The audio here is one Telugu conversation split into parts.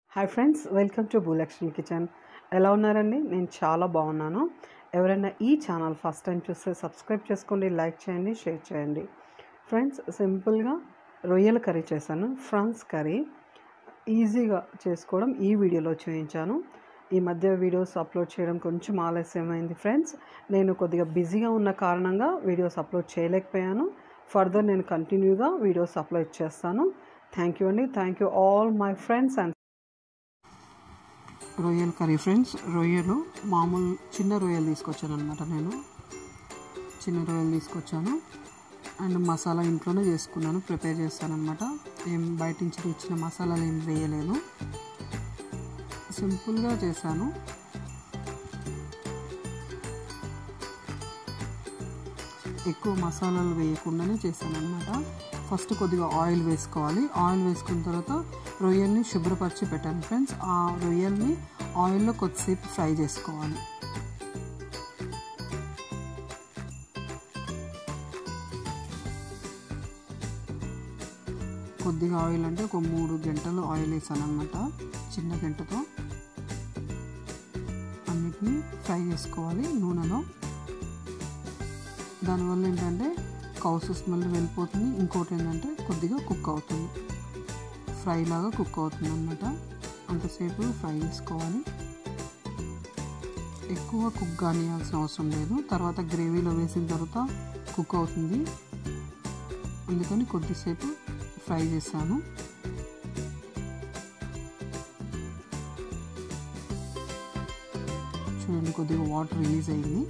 hi friends welcome to Bhulakshmi kitchen ఎలా ఉన్నారండి నేను చాలా బాగున్నాను ఎవరైనా ఈ ఛానల్ ఫస్ట్ టైం చూస్తే సబ్స్క్రైబ్ చేసుకోండి లైక్ చేయండి షేర్ చేయండి ఫ్రెండ్స్ సింపుల్గా రొయ్యల కర్రీ చేశాను ఫ్రాన్స్ కర్రీ ఈజీగా చేసుకోవడం ఈ వీడియోలో చూపించాను ఈ మధ్య వీడియోస్ అప్లోడ్ చేయడం కొంచెం ఆలస్యమైంది ఫ్రెండ్స్ నేను కొద్దిగా బిజీగా ఉన్న కారణంగా వీడియోస్ అప్లోడ్ చేయలేకపోయాను ఫర్దర్ నేను కంటిన్యూగా వీడియోస్ అప్లోడ్ చేస్తాను థ్యాంక్ యూ అండి thank you all my friends and రొయ్యల కర్రీ ఫ్రెండ్స్ రొయ్యలు మామూలు చిన్న రొయ్యలు తీసుకొచ్చాను అనమాట నేను చిన్న రొయ్యలు తీసుకొచ్చాను అండ్ మసాలా ఇంట్లోనే చేసుకున్నాను ప్రిపేర్ చేస్తాను అనమాట ఏం బయట నుంచి తెచ్చిన మసాలాలు ఏం వేయలేదు సింపుల్గా చేశాను ఎక్కువ మసాలాలు వేయకుండానే చేశాను అనమాట ఫస్ట్ కొద్దిగా ఆయిల్ వేసుకోవాలి ఆయిల్ వేసుకున్న తర్వాత రొయ్యల్ని శుభ్రపరిచి పెట్టాను ఫ్రెండ్స్ ఆ రొయ్యల్ని ఆయిల్లో కొద్దిసేపు ఫ్రై చేసుకోవాలి కొద్దిగా ఆయిల్ అంటే ఒక మూడు గంటలు ఆయిల్ వేసాను అనమాట చిన్న గంటతో అన్నిటినీ ఫ్రై చేసుకోవాలి నూనెలో దానివల్ల ఏంటంటే కౌసు స్మెల్ వెళ్ళిపోతుంది ఇంకోటి ఏంటంటే కొద్దిగా కుక్ అవుతుంది ఫ్రై లాగా కుక్ అవుతుంది అనమాట అంతసేపు ఫ్రై చేసుకోవాలి ఎక్కువ కుక్ కానియాల్సిన అవసరం లేదు తర్వాత గ్రేవీలో వేసిన తర్వాత కుక్ అవుతుంది అందుకని కొద్దిసేపు ఫ్రై చేశాను చూడండి కొద్దిగా వాటర్ రిలీజ్ అయింది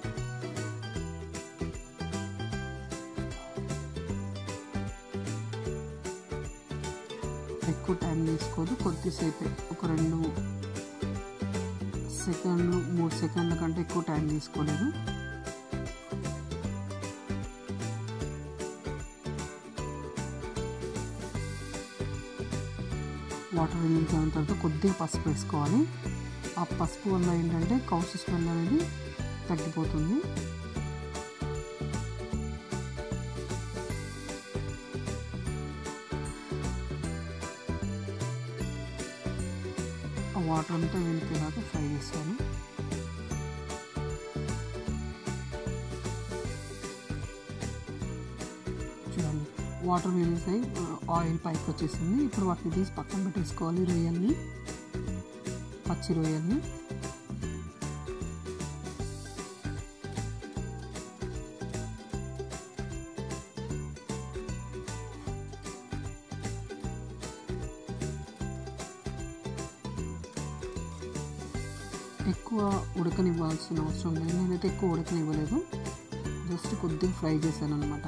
ఎక్కువ టైం తీసుకోదు కొద్దిసేపే ఒక రెండు సెకండ్లు మూడు సెకండ్ల కంటే ఎక్కువ టైం తీసుకోలేదు వాటర్ రిలీజ్ అయిన తర్వాత కొద్దిగా పసుపు వేసుకోవాలి ఆ పసుపు వల్ల ఏంటంటే కౌసు స్మెల్ అనేది తగ్గిపోతుంది ఆ వాటర్ అంతా వెళ్ళిపోయేలాగా ఫ్రై చేస్తాను చూడండి వాటర్ రిలీజ్ అయ్యి ఆయిల్ పైకి వచ్చేసింది ఇప్పుడు వాటిని తీసి పక్కన పెట్టేసుకోవాలి రొయ్యల్ని పచ్చి రొయ్యల్ని ఎక్కువ ఉడకనివ్వాల్సిన అవసరం లేదు నేనైతే ఎక్కువ ఉడకనివ్వలేదు జస్ట్ కొద్దిగా ఫ్రై చేశాను అనమాట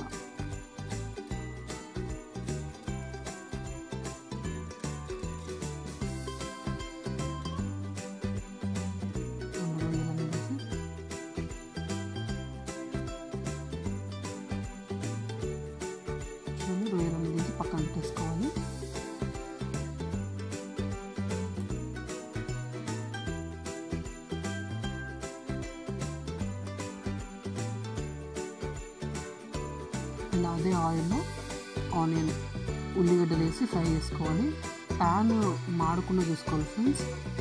రొయ్యలను తీసి పక్కన పెట్టేసుకోవాలి ఇలా అదే ఆయిల్లో ఆనియన్ ఉల్లిగడ్డలు వేసి ఫ్రై చేసుకోవాలి ప్యాన్ మాడకుండా చూసుకోవాలి ఫ్రెండ్స్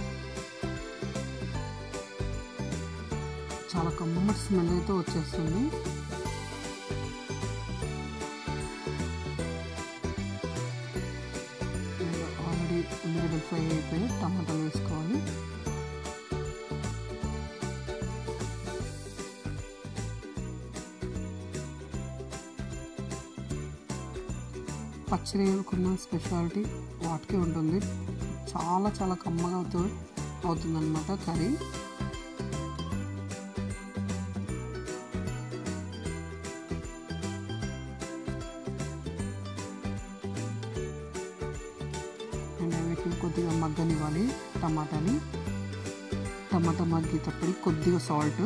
చాలా కమ్మటి స్మెల్ అయితే వచ్చేస్తుంది ఆల్రెడీ ఉల్లిగడ్డలు ఫ్రై అయిపోయి టమాటాలు వేసుకోవాలి పచ్చిరేకున్న స్పెషాలిటీ వాటికే ఉంటుంది చాలా చాలా కమ్మగా అవుతుంది అవుతుందన్నమాట కర్రీ అండ్ వీటిని కొద్దిగా మగ్గనివ్వాలి టమాటాని టమాటా మగ్గేటప్పుడు కొద్దిగా సాల్ట్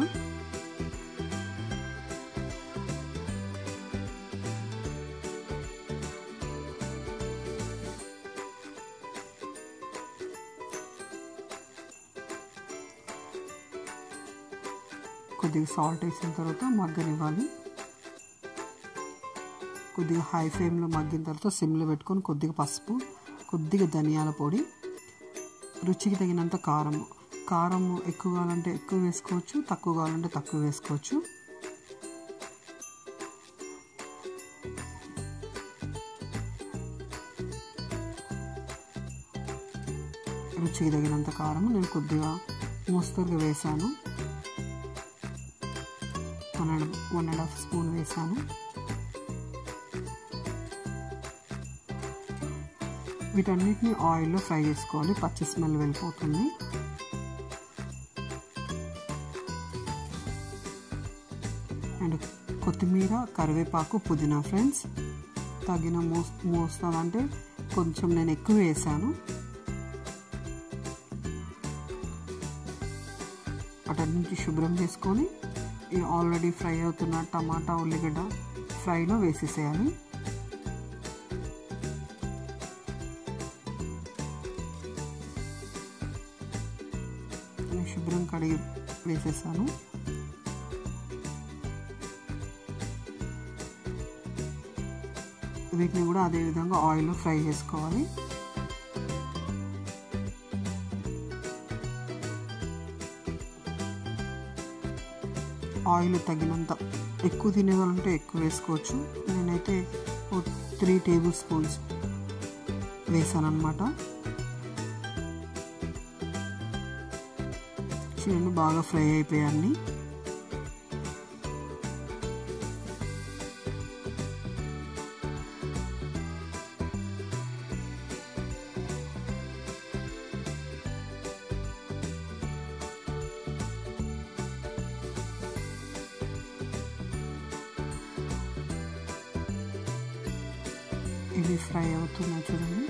కొద్దిగా సాల్ట్ వేసిన తర్వాత మగ్గనివ్వాలి కొద్దిగా హై ఫ్లేమ్లో మగ్గిన తర్వాత సిమ్లో పెట్టుకొని కొద్దిగా పసుపు కొద్దిగా ధనియాల పొడి రుచికి తగినంత కారం కారం ఎక్కువ కావాలంటే ఎక్కువ వేసుకోవచ్చు తక్కువ కావాలంటే తక్కువ వేసుకోవచ్చు రుచికి తగినంత కారం నేను కొద్దిగా మోస్తరుగా వేసాను one and one and half spoon వేసాను వీటన్నిటిని ఆయిల్లో ఫ్రై చేసుకోవాలి పచ్చి స్మెల్ వెళ్ళిపోతుంది అండ్ కొత్తిమీర కరివేపాకు పుదీనా ఫ్రెండ్స్ తగిన మో మోస్తుందంటే కొంచెం నేను ఎక్కువ వేసాను అటన్నింటి శుభ్రం చేసుకొని ఆల్రెడీ ఫ్రై అవుతున్న టమాటా ఉల్లిగడ్డ ఫ్రైలో వేసేసేయాలి శుభ్రం కడిగి వేసేసాను వీటిని కూడా అదే విధంగా ఆయిల్లో ఫ్రై చేసుకోవాలి ఆయిల్ తగినంత ఎక్కువ తినేవాళ్ళంటే ఎక్కువ వేసుకోవచ్చు నేనైతే ఓ త్రీ టేబుల్ స్పూన్స్ వేసాను అనమాట చూడండి బాగా ఫ్రై అయిపోయాయి ఇవి ఫ్రై అవుతున్నాయి చూడండి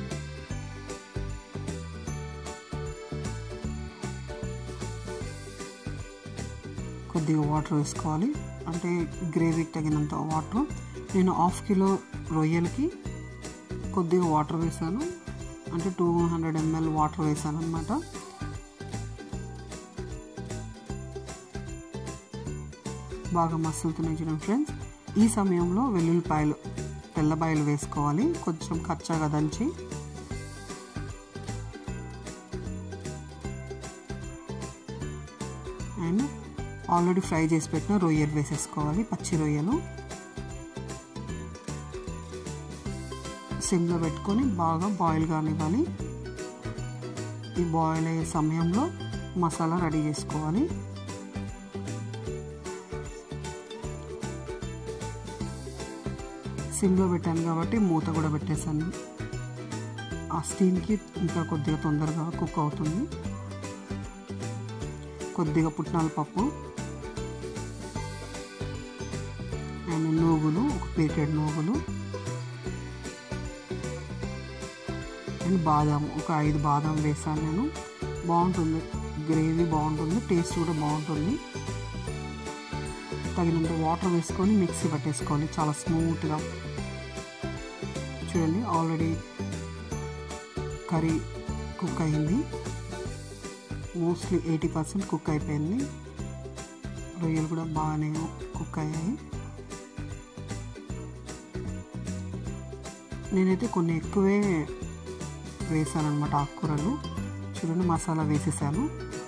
కొద్దిగా వాటర్ వేసుకోవాలి అంటే గ్రేవీకి తగినంత వాటర్ నేను హాఫ్ కిలో రొయ్యలకి కొద్దిగా వాటర్ వేసాను అంటే టూ హండ్రెడ్ ఎంఎల్ వాటర్ వేసాను అనమాట బాగా మసులుతున్నాయి చూడండి ఫ్రెండ్స్ ఈ సమయంలో వెల్లుల్లిపాయలు తెల్లబాయలు వేసుకోవాలి కొంచెం కచ్చాగా దంచి అండ్ ఆల్రెడీ ఫ్రై చేసి పెట్టిన రొయ్యలు వేసేసుకోవాలి పచ్చి రొయ్యలు సిమ్లో పెట్టుకొని బాగా బాయిల్ కానివ్వాలి ఈ బాయిల్ అయ్యే సమయంలో మసాలా రెడీ చేసుకోవాలి సిమ్లో పెట్టాను కాబట్టి మూత కూడా పెట్టేశాను ఆ స్టీమ్కి ఇంకా కొద్దిగా తొందరగా కుక్ అవుతుంది కొద్దిగా పుట్నాల పప్పు అండ్ నూగులు ఒక పేకెడ్ నూగులు అండ్ బాదాం ఒక ఐదు బాదాం వేసాను నేను బాగుంటుంది గ్రేవీ బాగుంటుంది టేస్ట్ కూడా బాగుంటుంది తగినంత వాటర్ వేసుకొని మిక్సీ పట్టేసుకోవాలి చాలా స్మూత్గా చూడండి ఆల్రెడీ కర్రీ కుక్ అయింది మోస్ట్లీ ఎయిటీ పర్సెంట్ కుక్ అయిపోయింది రొయ్యలు కూడా బాగానే కుక్ అయ్యాయి నేనైతే కొన్ని ఎక్కువే వేసాను అనమాట ఆకుకూరలు చూడండి మసాలా వేసేసాను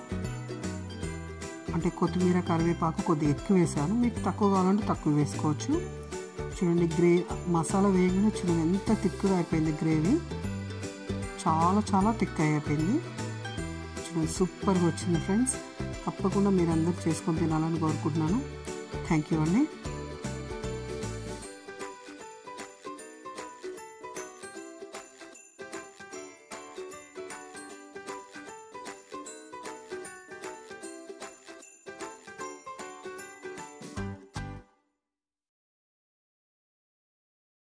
అంటే కొత్తిమీర కరివేపాకు కొద్దిగా ఎక్కువ వేసాను మీకు తక్కువ కావాలంటే తక్కువ వేసుకోవచ్చు చూడండి గ్రే మసాలా వేయగానే చూడండి ఎంత తిక్కుగా అయిపోయింది గ్రేవీ చాలా చాలా థిక్ అయిపోయింది చూడండి సూపర్గా వచ్చింది ఫ్రెండ్స్ తప్పకుండా మీరు అందరు చేసుకొని తినాలని కోరుకుంటున్నాను థ్యాంక్ యూ అండి